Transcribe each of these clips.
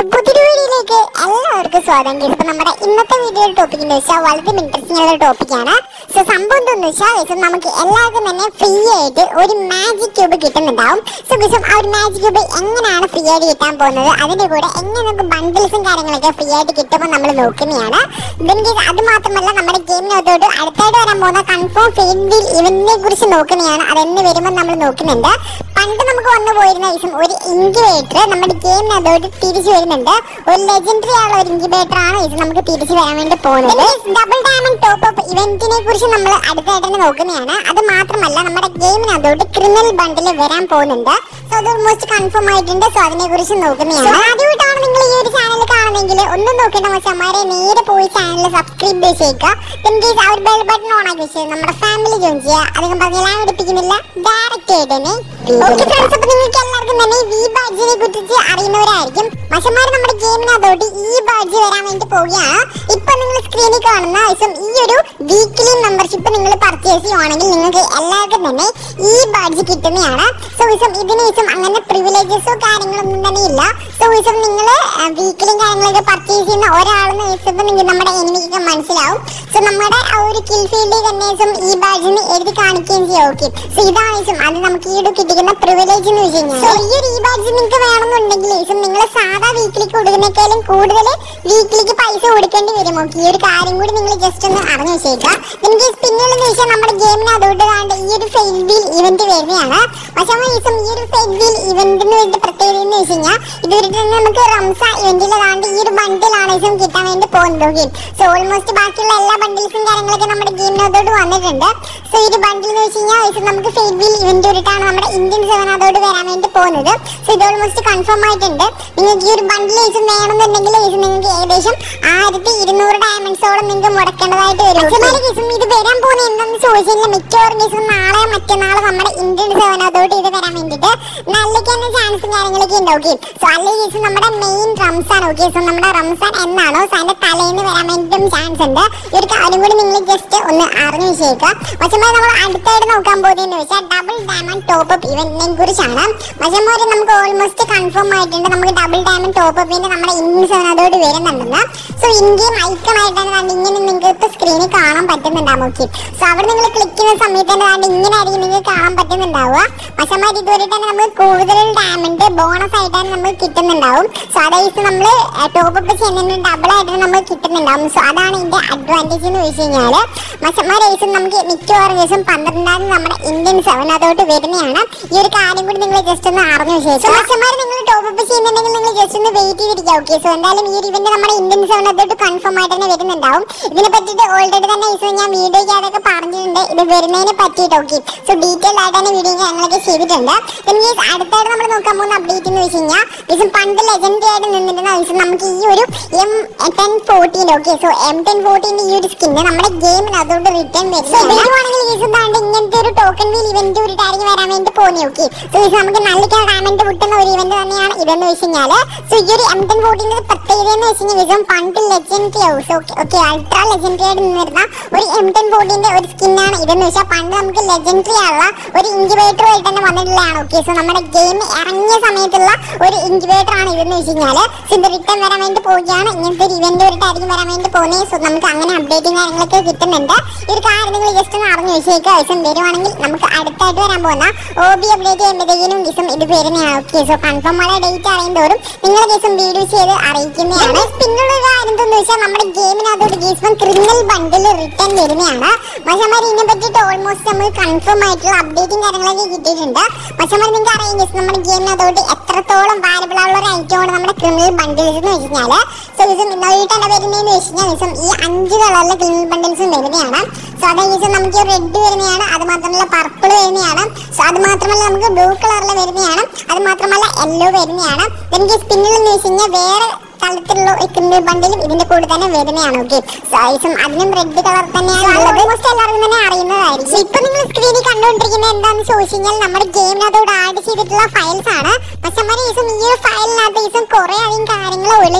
പുതിയൊരു വീഡിയോയിലേക്ക് എല്ലാവർക്കും സ്വാഗതം ചെയ്തു നമ്മുടെ ഇന്നത്തെ വീഡിയോയുടെ ടോപ്പിക് എന്ന് വെച്ചാൽ വളരെ ഇൻട്രസ്റ്റിംഗ് ആയ ടോപ്പിക്കാണ് സോ സംഭവം എന്താണെന്ന് വെച്ചാൽ ഇത് നമുക്ക് എല്ലാവർക്കും തന്നെ ഫ്രീ ആയിട്ട് ഒരു മാജിക് ക്യൂബ് കിട്ടുന്നുണ്ടാവും സോ ബിസം ആ ഒരു മാജിക് ക്യൂബ് എങ്ങനെയാണ് ഫ്രീ ആയിട്ട് കിട്ടാൻ പോകുന്നത് അതിന്റെ കൂടെ എങ്ങനെ നമുക്ക് ബണ്ടിൽസും കാര്യങ്ങളൊക്കെ ഫ്രീ ആയിട്ട് കിട്ടുമ്പോൾ നമ്മൾ നോക്കുന്നതാണ് ഇതിന് കേസ് അത് മാത്രമല്ല നമ്മുടെ ഗെയിമിനകത്തോട്ട് അടുത്തായിട്ട് വരാൻ പോകുന്ന കൺഫേം ഫീൽഡിൽ ഇവന്റിനെ കുറിച്ച് നോക്കുന്നതാണ് അതെന്ന് വരുമ്പോൾ നമ്മൾ നോക്കുന്നുണ്ട് പണ്ട് നമുക്ക് വന്നു പോയിരുന്ന ദിവസം ഒരു ഇൻക്യുബേറ്റർ നമ്മുടെ ഗെയിമിനകത്തോട്ട് തിരിച്ചു വരുന്നുണ്ട് ഒരു ലെജൻഡറി ആയുള്ള ഒരു ഇൻക്യുബേറ്റർ ആണ് ഇത് നമുക്ക് തിരിച്ചു വരാൻ വേണ്ടി പോകുന്നത് ഡബിൾ ഡയമണ്ട് ടോപ്പ് അപ്പ് ഇവന്റിനെ കുറിച്ച് നമ്മൾ അടുത്തായിട്ട് തന്നെ നോക്കുന്നതാണ് അത് മാത്രമല്ല നമ്മുടെ ഗെയിമിനകത്തോട്ട് ക്രിമിനൽ ബണ്ടിൽ വരാൻ പോകുന്നുണ്ട് സോ അത് ഓൾമോസ്റ്റ് കൺഫേം ആയിട്ടുണ്ട് സോ അതിനെ കുറിച്ച് നോക്കുന്നതാണ് ആദ്യമായിട്ടാണ് നിങ്ങൾ ഈ ഒരു ചാനൽ കാണുന്നെങ്കിൽ ഒന്നും നോക്കേണ്ട മച്ചന്മാരെ നേരെ പോയി ചാനൽ സബ്സ്ക്രൈബ് ചെയ്തേക്കുക ഇൻകേസ് ആ ഒരു ബെൽ ബട്ടൺ ഓൺ ആക്കി വെച്ച് നമ്മുടെ ഫാമിലി ജോയിൻ ചെയ്യുക അധികം പറഞ്ഞ് ഞാൻ എടുപ്പിക്കുന്നില്ല ഡയറക്റ്റ് ആയിട്ട് തന്നെ ഓക്കെ ഫ്രണ്ട്സ് അപ്പൊ നിങ്ങൾക്ക് എല്ലാവർക്കും തന്നെ വി ബാഡ്ജിനെ കുറിച്ച് അറിയുന്നവരായിരിക്കും മച്ചന്മാർ നമ്മുടെ ഗെയിമിനകത്തോട്ട് ഈ ബാഡ്ജ് വരാൻ വേണ്ടി പോവുകയാണ് ഇപ്പൊ നിങ്ങൾ സ്ക്രീനിൽ കാണുന്ന ദിവസം ഈ ഒരു വീക്ക്ലി മെമ്പർഷിപ്പ് നിങ്ങൾ പർച്ചേസ് ചെയ്യുവാണെങ്കിൽ നിങ്ങൾക്ക് എല്ലാവർക്കും തന്നെ ഈ ബാഡ്ജ് കിട്ടുന്നതാണ് സോ ദിവസം ഇതിന് ദിവസം അങ്ങനെ പ്രിവിലേജസോ കാര്യങ്ങളൊന്നും തന്നെ ഇല്ല സോ ദിവസം നിങ്ങൾ വീക്കിലും കാര്യങ്ങളൊക്കെ പർച്ചേസ് ചെയ്യുന്ന ഒരാളെന്ന് വെച്ചപ്പോൾ നിങ്ങൾക്ക് നമ്മുടെ എനിമിക്കൊക്കെ മനസ്സിലാവും സോ നമ്മുടെ ആ ഒരു കിൽ ഫീൽഡിൽ തന്നെ ദിവസം ഈ ബാഡ്ജിന് എഴുതി കാണിക്കുകയും ചെയ്യും ഓക്കെ സോ ഇതാണ് ദിവസം അത് നമുക്ക് ഈ ഒരു കിട്ടിക്കുന്ന പ്രിവിലേജ് എന്ന് വെച്ച് കഴിഞ്ഞാൽ സോ ഈ ഒരു ഈ ബാഡ്ജ് നിങ്ങൾക്ക് വേണമെന്നുണ്ടെങ്കിൽ ദിവസം നിങ്ങൾ സാധാ വീക്കിലേക്ക് കൊടുക്കുന്നേക്കാളും കൂടുതൽ വീക്കിലേക്ക് പൈസ കൊടുക്കേണ്ടി വരും ഓക്കെ ഈ ഒരു കാര്യം കൂടി നിങ്ങൾ ജസ്റ്റ് ഒന്ന് അറിഞ്ഞു വെച്ചേക്കുക എനിക്ക് പിന്നെയുള്ളതെന്ന് വെച്ചാൽ നമ്മുടെ ഗെയിമിന് അതുകൊണ്ട് കാണ്ട് ഈ ഒരു ഫെയിൽ വീൽ ഇവന്റ് വരുന്നതാണ് പക്ഷേ നമ്മൾ ദിവസം ഈ ഒരു ഫെയിൽ വീൽ ഇവന്റിന് വേണ്ടി പ്രത്യേകത എന്ന് വെച്ച് കഴിഞ്ഞാൽ ഇതുവരെ തന്നെ നമുക്ക് റംസ ഇവന്റിൽ കാണ്ട് ഈ ഒരു ബണ്ടിലാണ് ദിവസം കിട്ടാൻ വേണ്ടി പോകുന്നത് ഗെയിം സോ ഓൾമോസ്റ്റ് ബാക്കിയുള്ള എല്ലാ ബണ്ടിൽസും കാര്യങ്ങളൊക്കെ നമ്മുടെ ഗെയിമിനകത്തോട് വന്നിട്ടുണ്ട് സോ ഈ ഒരു ബണ്ടിൽ എന്ന് വെച്ച് കഴിഞ്ഞാൽ ദിവസം നമുക്ക് ഫെയിൽ വീൽ ഇവന്റ് വരിട്ടാണ് നമ്മുടെ ഇന്ത്യൻ സെവൻ അതോട് വരാൻ വേണ്ടി പോകുന്നത് സോ ഇത് ഓൾമോസ്റ്റ് കൺഫേം ആയിട്ടുണ്ട് നിങ്ങൾക്ക് ഈ ഒരു ബണ്ടിൽ ദിവസം വേണമെന്നുണ്ടെങ്കിൽ ദിവസം നിങ്ങൾക്ക് ഏകദേശം ആയിരത്തി ഇരുന്നൂറ് ഡയമണ്ട്സോളം നിങ്ങൾക്ക് മുടക്കേണ്ടതായിട്ട് വരും അച്ഛന്മാരെ കേസും ഇത് വരാൻ പോകുന്ന എന്താണെന്ന് ചോദിച്ചാൽ മിക്കവാറും കേസും നാളെ മറ്റന്നാളെ നമ്മുടെ ഇന്ത്യൻ സെവൻ അതോട്ട് ഇത് വരാൻ വേണ്ടിയിട്ട് നല്ലയ്ക്ക് തന്നെ ചാൻസും കാര്യങ്ങളൊക്കെ ഉണ്ട് ഓക്കെ സോ അല്ലേ കേസും നമ്മുടെ മെയിൻ റംസാൻ ഓക്കെ സോ നമ്മുടെ റംസാൻ എന്നാണോ സോ അതിന്റെ തലേന്ന് വരാൻ വേണ്ടിയിട്ടും ചാൻസ് ഉണ്ട് ഈ ഒരു കാര്യം കൂടി നിങ്ങൾ ജസ്റ്റ് ഒന്ന് അറിഞ്ഞു വെച്ചേക്കുക പക്ഷേ നമ്മൾ അടുത്തായിട്ട് നോക്കാൻ പോകുന്നതെന്ന് വെച്ചാൽ ഡബിൾ ഡയമണ്ട് ടോപ്പ് അപ്പ് ഇവന്റിനെ കുറിച്ചാണ് പക്ഷേ നമുക്ക് ഓൾമോസ്റ്റ് കൺഫേം ആയിട്ടുണ്ട് നമുക്ക് ഡബിൾ ഡയമണ്ട് ടോപ്പ് അപ്പിന്റെ നമ്മുടെ ഇന്ത്യൻ സെവൻ അതോട് വരുന്നുണ്ടെന്ന് സോ ഇന്ത്യയും ഐക്കണായിട്ടാണ് കണ്ട് ഇങ്ങനെ നിങ്ങൾക്ക് ഇപ്പൊ സ്ക്രീനിൽ കാണാൻ പറ്റുന്നുണ്ടാവും ഓക്കെ സോ അവിടെ നിങ്ങൾ ക്ലിക്ക് ചെയ്യുന്ന സമയത്ത് തന്നെ കണ്ട് ഇങ്ങനെ ആയിരിക്കും നിങ്ങൾക്ക് കാണാൻ പറ്റുന്നുണ്ടാവുക പക്ഷേ ഇതുവരെ തന്നെ നമ്മൾ കൂടുതൽ ഡയമണ്ട് ബോണസ് ആയിട്ടാണ് നമ്മൾ കിട്ടുന്നുണ്ടാവും സോ അതായത് നമ്മൾ ടോപ്പ് അപ്പ് ചെയ്യുന്നതിന് ഡബിൾ ആയിട്ട് നമ്മൾ കിട്ടുന്നുണ്ടാവും സോ അതാണ് ഇതിന്റെ അഡ്വാൻറ്റേജ് എന്ന് വെച്ച് കഴിഞ്ഞാൽ മച്ചന്മാർ ദിവസം നമുക്ക് മിക്കവാറും ദിവസം പന്ത്രണ്ടാം തീയതി നമ്മുടെ ഇന്ത്യൻ സെവൻ അതോട്ട് വരുന്നതാണ് ഈ ഒരു കാര്യം കൂടി നിങ്ങൾ ജസ്റ്റ് ഒന്ന് അറിഞ്ഞു ശേഷം മച്ചന്മാർ നിങ്ങൾ ടോപ്പ് അപ്പ് ചെയ്യുന്നുണ്ടെങ്കിൽ നിങ്ങൾ ജസ്റ്റ് ഒന്ന് വെയിറ്റ് ചെയ്തിരിക്കുക ഓക്കെ സോ എന്തായാലും ഈ ഒരു ഇവന്റ് നമ്മുടെ ഇന്ത്യൻ സെവൻ അതോട്ട് കൺഫേം ആയിട്ട് തന്നെ വരുന്നുണ്ടാവും ഇതിനെ പറ്റിയിട്ട് ഓൾറെഡി തന്നെ ദിവസം ഞാൻ വീഡിയോയ്ക്ക് അതൊക്കെ പറഞ്ഞിട്ടുണ്ട് ഇത് വരുന്നതിനെ പറ്റിയിട്ട് ഓക്കെ സോ ഡീറ്റെയിൽ ആയിട്ട് തന്നെ വീഡിയോ ഞങ്ങളൊക്കെ ചെയ്തിട്ടുണ്ട് പിന്നെ അടുത്തായിട്ട് നമ്മൾ നോക്കാൻ പോകുന്ന അപ്ഡേറ്റ് എന്ന് വെച്ച് കഴിഞ്ഞാൽ ദിവസം പണ്ട് ലെജൻഡറി ആയിട്ട് നിന്നിരുന്ന ദിവസം നമുക്ക് ഈ ഒരു M ten fourteen okay so M ten ഫോർട്ടീൻ്റെ ഈ ഒരു സ്കിന്ന് നമ്മുടെ ഗെയിമിന് അതുകൊണ്ട് റിട്ടേൺ വരുവാണെങ്കിൽ ഈ ദിവസം താണ്ട് ഇങ്ങനത്തെ ഒരു ടോക്കൺ വീൽ ഇവന്റ് ഒരു ടാരിക്ക് വരാൻ വേണ്ടി പോകുന്നു ഓക്കെ സോ ഇത് നമുക്ക് നല്ല ഡയമണ്ട് കിട്ടുന്ന ഒരു ഇവന്റ് തന്നെയാണ് ഇതെന്ന് വെച്ച് കഴിഞ്ഞാൽ സോ ഈ ഒരു എം ടെൻ ഫോർട്ടീൻ്റെ പ്രത്യേകത എന്ന് വെച്ച് കഴിഞ്ഞാൽ ദിവസം പണ്ട് legendary house okay okay ultra legendary ആയിട്ട് നിന്നിരുന്ന ഒരു എം ടെൻ ഫോർട്ടീൻ്റെ ഒരു സ്കിന്നാണ് ഇതെന്ന് വെച്ചാൽ പണ്ട് നമുക്ക് ലെജൻഡറി ആയുള്ള ഒരു ഇൻക്യുബേറ്റർ ആയിട്ട് തന്നെ വന്നിട്ടുള്ളതാണ് ഓക്കെ സോ നമ്മുടെ ഗെയിം ഇറങ്ങിയ സമയത്തുള്ള ഒരു ഇൻക്യുബേറ്റർ ആണ് ഇതെന്ന് വെച്ച് കഴിഞ്ഞാൽ സോ ഇത് റിട്ടേൺ വരാൻ വേണ്ടി പോവുകയാണ് ഇങ്ങനത്തെ ഒരു ഇവന്റ് ഒരു ടാരിക്ക് വരാൻ വേണ്ടി പോകുന്നത് സോ നമുക്ക് അങ്ങനെ അപ്ഡേറ്റും കാര്യങ്ങളൊക്കെ കിട്ടുന്നുണ്ട് ഈ ഒരു കാര്യം നിങ്ങൾ ജസ്റ്റ് ഒന്ന് അറിഞ്ഞു വെച്ചേക്കുക ദിവസം വരുവാണെങ്കിൽ നമുക്ക് അടുത്തായിട്ട് വരാൻ പോകുന്ന ഒ ബി അപ്ഡേറ്റ് ചെയ്യുമ്പോഴത്തേക്കും ദിവസം ഇത് വരുന്നതാണ് ഓക്കെ സോ കൺഫേം ആയ ഡേറ്റ് അറിയുന്നതോറും നിങ്ങൾ ദിവസം വീഡിയോ ചെയ്ത് അറിയിക്കുന്നതാണ് പിന്നുള്ള ഒരു കാര്യം എന്താണെന്ന് വെച്ചാൽ നമ്മുടെ ഗെയിമിനകത്തോട്ട് ഗീസ്മൻ ക്രിമിനൽ ബണ്ടിൽ റിട്ടേൺ വരുന്നതാണ് മച്ചന്മാർ ഇതിനെ പറ്റിയിട്ട് ഓൾമോസ്റ്റ് നമ്മൾ കൺഫേം ആയിട്ടുള്ള അപ്ഡേറ്റും കാര്യങ്ങളൊക്കെ കിട്ടിയിട്ടുണ്ട് മച്ചന്മാർ നിങ്ങൾക്ക് അറിയാം ഗീസ് നമ്മുടെ ഗെയിമിനകത്തോട്ട് എത്രത്തോളം വാരബിൾ ആയുള്ള ഒരു ഐറ്റമാണ് നമ്മുടെ ക്രിമിനൽ ബണ്ടിൽസ് എന്ന് വെച്ച് കഴിഞ്ഞാൽ സോ ദിവസം ഇന്നായിട്ടാണ് വരുന്നതെന്ന് വെച്ച് കഴിഞ്ഞാൽ ദിവസം ഈ അഞ്ച് കളറിലെ ക്രിമിനൽ ബണ്ടിൽസും വരുന്നതാണ് സോ അതായത് ദിവസം നമുക്ക് റെഡ് വരുന്നതാണ് അത് മാത്രമല്ല പർപ്പിൾ വരുന്നതാണ് സോ അത് മാത്രമല്ല നമുക്ക് ബ്ലൂ കളറിൽ വരുന്നതാണ് അത് മാത്രമല്ല യെല്ലോ വരുന്നതാണ് എനിക്ക് സ്പിന്നിൽ എന്ന് വെച്ച് കഴിഞ്ഞാൽ വേറെ കളത്തിലുള്ള ഒരു ക്രിമിനൽ ബണ്ടിലും ഇതിന്റെ കൂടെ തന്നെ വരുന്നതാണ് ഓക്കെ സൈസും അതിനും റെഡ് കളർ തന്നെയാണ് ഉള്ളത് മോസ്റ്റ് എല്ലാവർക്കും തന്നെ അറിയുന്നതായിരിക്കും ഇപ്പൊ നിങ്ങൾ സ്ക്രീനിൽ കണ്ടുകൊണ്ടിരിക്കുന്നത് എന്താണെന്ന് ചോദിച്ചു കഴിഞ്ഞാൽ നമ്മുടെ ഗെയിമിനകത്തോട് ആഡ് ചെയ്തിട്ടുള്ള ഫയൽസ് ആണ് പക്ഷെ നമ്മുടെ ദിവസം ഈ ഒരു ഫയലിനകത്ത് ദിവസം കുറെ അധികം കാര്യങ്ങൾ ഒളിഞ്ഞിരിപ്പുണ്ട്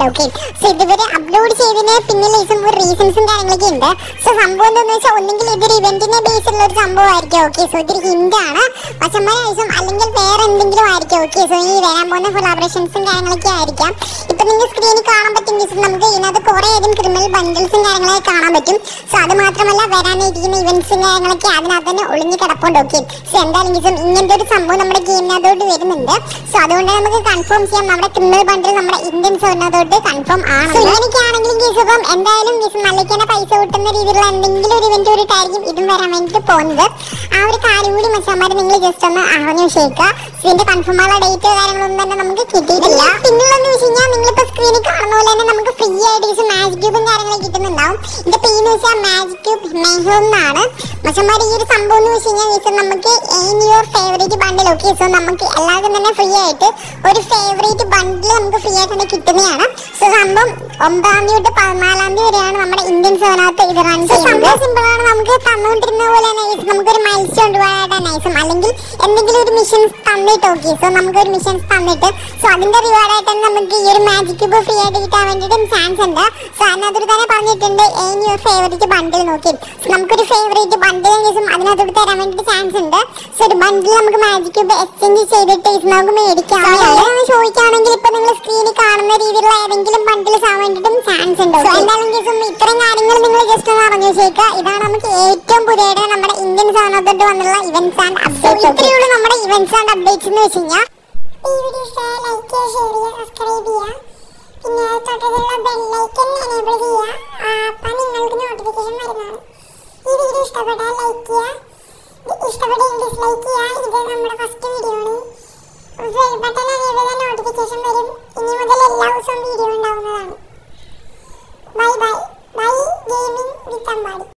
ഓക്കെ സോ ഇതുവരെ അപ്ലോഡ് ചെയ്തതിന് പിന്നിൽ ഇതും ഒരു റീസൺസും കാര്യങ്ങളൊക്കെ ഉണ്ട് സോ സംഭവം എന്താണെന്ന് വെച്ചാൽ ഒന്നെങ്കിൽ ഇതൊരു ഇവന്റിനെ ബേസ് ഉള്ള ഒരു സംഭവമായിരിക്കും ഓക്കെ സോ ഇതൊരു ഹിന്റ് ആണ് പച്ചമരാവശ്യം അല്ലെങ്കിൽ വേറെ എന്തെങ്കിലും ആയിരിക്കും ഓക്കെ സോ ഈ വരാൻ പോകുന്ന കൊളാബറേഷൻസും കാര്യങ്ങളൊക്കെ ആയിരിക്കാം ഇപ്പൊ നിങ്ങൾക്ക് സ്ക്രീനിൽ കാണാൻ പറ്റും guys, നമുക്ക് ഇതിനകത്ത് കുറെ അധികം ക്രിമിനൽ ബണ്ടിൽസും കാര്യങ്ങളൊക്കെ കാണാൻ പറ്റും സോ അത് മാത്രമല്ല വരാനായിരിക്കുന്ന ഇവന്റ്സും കാര്യങ്ങളൊക്കെ അതിനകത്ത് തന്നെ ഒളിഞ്ഞു കിടപ്പുണ്ട് ഓക്കെ സോ എന്തായാലും ഗീസും ഇങ്ങനത്തെ ഒരു സംഭവം നമ്മുടെ ഗെയിമിനകത്തോട്ട് വരുന്നുണ്ട് സോ അതുകൊണ്ട് നമുക്ക് കൺഫേം ചെയ്യാം നമ്മുടെ ക്രിമിനൽ ബണ്ടിൽ നമ്മുടെ ഇന്ത്യൻ സെർവിനകത്തോട്ട് കൺഫേം ആണ് സോ ഇങ്ങനെയൊക്കെയാണെങ്കിലും ഗീസ് ഇപ്പം എന്തായാലും ഗീസ് നല്ലയ്ക്ക് പൈസ കിട്ടുന്ന രീതിയിലുള്ള എന്തെങ്കിലും ഒരു ഇവന്റ് കൂടിയിട്ടായിരിക്കും ഇതും വരാൻ വേണ്ടിയിട്ട് പോകുന്നത് ആ ഒരു കാര്യം കൂടി മച്ചാമാരെ നിങ്ങൾ ജസ്റ്റ് ഒന്ന് അറിഞ്ഞു വെച്ചേക്കുക ഇതിന്റെ കൺഫേം ആയുള്ള ഡേറ്റ് കാര്യങ്ങളൊന്നും തന്നെ നമുക്ക് കിട്ടിയിട്ടില്ല പിന്നുള്ളതെന്ന് വെച്ച് കഴിഞ്ഞാൽ നിങ്ങളിപ്പോ സ്ക്രീനിൽ കാണുന്ന പോലെ തന്നെ നമുക്ക് ഫ്രീ ആയിട്ട് മാജിക് ക്യൂബും കാര്യങ്ങളൊക്കെ കിട്ടുന്നുണ്ടാവും ഇതിന്റെ പേര് വെച്ചാൽ മാജിക് ക്യൂബ് മെഹോ എന്നാണ് മച്ചന്മാർ ഈ ഒരു സംഭവം എന്ന് വെച്ച് കഴിഞ്ഞാൽ ഇത് നമുക്ക് in your favourite bundle okay so നമുക്ക് എല്ലാവർക്കും തന്നെ ഫ്രീ ആയിട്ട് ഒരു ഫേവറേറ്റ് ബണ്ടിൽ നമുക്ക് ഫ്രീ ആയിട്ട് തന്നെ കിട്ടുന്നതാണ് സോ സംഭവം ഒമ്പതാം തീയതി തൊട്ട് പതിനാലാം തീയതി വരെയാണ് നമ്മുടെ ഇന്ത്യൻ സേവനകത്ത് ഇത് റൺ ചെയ്യുന്നത് സിമ്പിൾ ആണ് നമുക്ക് തന്നുകൊണ്ടിരുന്ന പോലെ തന്നെ ഇത് നമുക്കൊരു മത്സ്യം കൊണ്ടുപോകാനായിട്ട് നൈസും അല്ലെങ്കിൽ എന്തെങ്കിലും ഒരു മിഷൻസ് തന്നിട്ട് ഓക്കെ സോ നമുക്കൊരു മിഷൻസ് തന്നിട്ട് സോ അതിന്റെ റിവാർഡായിട്ട് തന്നെ നമുക്ക് ഈ ഒരു മാജിക് ക്യൂബ് ഫ്രീ ആയിട്ട് കിട്ടാൻ വേണ്ടിയിട്ടും ചാൻസ് ഉണ്ട് സോ അതിനകത്തോട് തന്നെ പറഞ്ഞിട്ടുണ്ട് ഏൻ യുവർ ഫേവറേറ്റ് ബണ്ടിൽ നോക്കി So നമുക്കൊരു ഫേവറേറ്റ് ബണ്ടിൽ ദിവസം അതിനകത്തോട് തരാൻ വേണ്ടിയിട്ട് ചാൻസ് ഉണ്ട് സോ ഒരു ബണ്ടിൽ നമുക്ക് മാജിക് ക്യൂബ് എക്സ്ചേഞ്ച് ചെയ്തിട്ട് ഇത് നമുക്ക് മേടിക്കാം അങ്ങനെ ചോദിക്കുകയാണെങ്കിൽ ഇപ്പൊ നിങ്ങൾ സ്ക്രീനിൽ കാണുന്ന രീതിയിലുള്ള ഏതെങ്കിലും ബണ്ടിൽസ് ആവാൻ വേണ്ടിയിട്ടും ചാൻസ് ഉണ്ട് So എന്തായാലും ദിവസം ഇത്രയും കാര്യങ്ങൾ നിങ്ങൾ ജസ്റ്റ് ഒന്ന് അറിഞ്ഞു വെച്ചേക്കുക ഇതാണ് നമുക്ക് ഏറ്റവും പുതിയതായിട്ട് നമ്മുടെ ഇന്ത്യൻ സാധനത്തോട്ട് വന്നുള്ള ഇവന്റ്സ് ആൻഡ് അപ്ഡേറ്റ്സ് ഇത്രയുള്ള നമ്മുടെ ഇവന്റ്സ് ആൻഡ് അപ്ഡേറ്റ്സ് എന്ന് വെച്ച് കഴിഞ്ഞാൽ ഈ വീഡിയോ ഇഷ്ടമായ ലൈക്ക് ചെയ്യുക ഷെയർ ചെയ്യുക സബ്സ്ക്രൈബ് ചെയ്യുക പിന്നെ തൊട്ടടുത്തുള്ള ബെല്ലൈക്കൻ എനേബിൾ ചെയ്യുക അപ്പം നിങ്ങൾക്ക് നോട്ടിഫിക്കേഷൻ വരുന്നതാണ് ഈ വീഡിയോ ഇഷ്ടപ്പെട്ടാൽ ലൈക്ക് ചെയ്യുക ഇഷ്ടപ്പെട്ടില്ലെങ്കിൽ ഡിസ്ലൈക്ക് ചെയ്യുക ഇത് നമ്മുടെ ഫസ്റ്റ് വീഡിയോ ആണ് ബെൽ ബട്ടൺ എനേബിൾ ചെയ്താൽ നോട്ടിഫിക്കേഷൻ വരും ഇനി മുതൽ എല്ലാ ദിവസവും വീഡിയോ ഉണ്ടാവുന്നതാണ് bye bye bye gaming with Ambadi